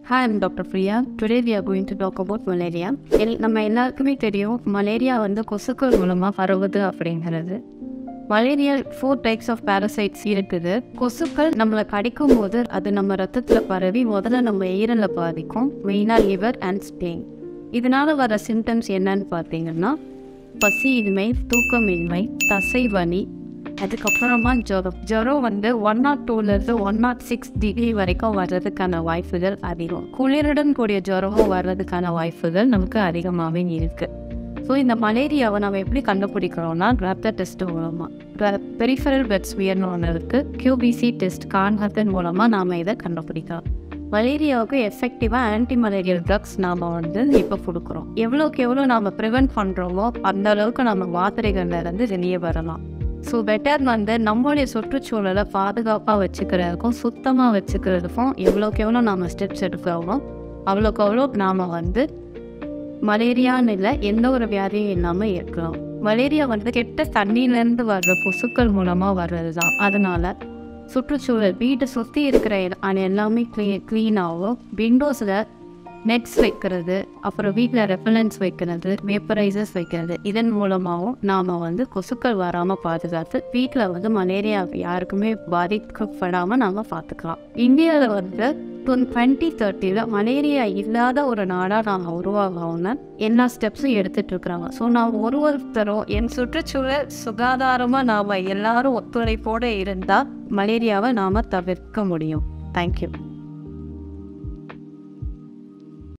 Hi, I'm Dr. Priya. Today we are going to talk about malaria. எல் நம்ம எல்லாருக்குமே தெரியும் மலேரியா வந்து கொசுக்கள் மூலமாக பரவுது அப்படிங்கிறது malaria four types of parasites இருக்குது கொசுக்கள் நம்மளை கடிக்கும் போது அது நம்ம ரத்தத்தில் பரவி முதல்ல நம்ம ஈரலை பாதிக்கும் மெயினாக லிவர் அண்ட் ஸ்பெயின் இதனால் வர சிம்டம்ஸ் என்னன்னு பார்த்தீங்கன்னா பசியின்மை தூக்கமின்மை தசை வலி அதுக்கப்புறமா ஜுரம் ஜுரம் வந்து ஒன் நாட் டூலேருந்து ஒன் நாட் சிக்ஸ் டிகிரி வரைக்கும் வர்றதுக்கான வாய்ப்புகள் அதிகம் குளிருடன் கூடிய ஜுரமும் வர்றதுக்கான வாய்ப்புகள் நமக்கு அதிகமாகவே இருக்குது ஸோ இந்த மலேரியாவை நம்ம எப்படி கண்டுபிடிக்கிறோம்னா ரத்த டெஸ்ட் மூலமாக பெரிஃபரல் பெட் ஸ்வியர்னு ஒன்று இருக்குது கியூபிசி டெஸ்ட் கான்ஹத்தன் மூலமாக நாம் இதை கண்டுபிடிக்கலாம் மலேரியாவுக்கு எஃபெக்டிவாக ஆன்டி மலேரியல் ட்ரக்ஸ் நாம் வந்து இப்போ கொடுக்குறோம் எவ்வளோக்கு எவ்வளோ நாம் ப்ரிவென்ட் பண்ணுறோமோ அந்த அளவுக்கு நம்ம மாத்திரைகள்லேருந்து வெளியே வரலாம் ஸோ பெட்டர் வந்து நம்மளுடைய சுற்றுச்சூழலை பாதுகாப்பாக வச்சுக்கிறதுக்கும் சுத்தமாக வச்சுக்கிறதுக்கும் எவ்வளோக்கு எவ்வளோ நாம் ஸ்டெப்ஸ் எடுக்கிறோமோ அவ்வளோக்கு அவ்வளோ நாம் வந்து மலேரியான்னு இல்லை எந்த ஒரு வியாதியும் இல்லாமல் இருக்கலாம் மலேரியா வந்து கெட்ட தண்ணியிலேருந்து வர்ற கொசுக்கள் மூலமாக வர்றது தான் அதனால் சுற்றுச்சூழல் வீட்டை சுற்றி இருக்கிற எல்- அது எல்லாமே க்ளீ க்ளீனாகவும் விண்டோஸில் நெட்ஸ் வைக்கிறது அப்புறம் வீட்டில் ரெப்பலன்ஸ் வைக்கிறது வேப்பரைசர்ஸ் வைக்கிறது இதன் மூலமாகவும் நாம் வந்து கொசுக்கள் வராமல் பாதுகாத்து வீட்டில் வந்து மலேரியா யாருக்குமே பாதிக்கப்படாமல் நாம் பார்த்துக்கலாம் இந்தியாவில் வந்து டுவெண்ட்டி தேர்ட்டியில் மலேரியா இல்லாத ஒரு நாடாக நாங்கள் உருவாகணும்னு எல்லா ஸ்டெப்ஸும் எடுத்துட்டு இருக்கிறாங்க ஸோ நான் ஒரு ஒருத்தரும் என் சுற்றுச்சூழல் சுகாதாரமாக நாம் எல்லாரும் ஒத்துழைப்போடு இருந்தால் மலேரியாவை நாம் தவிர்க்க முடியும் தேங்க்யூ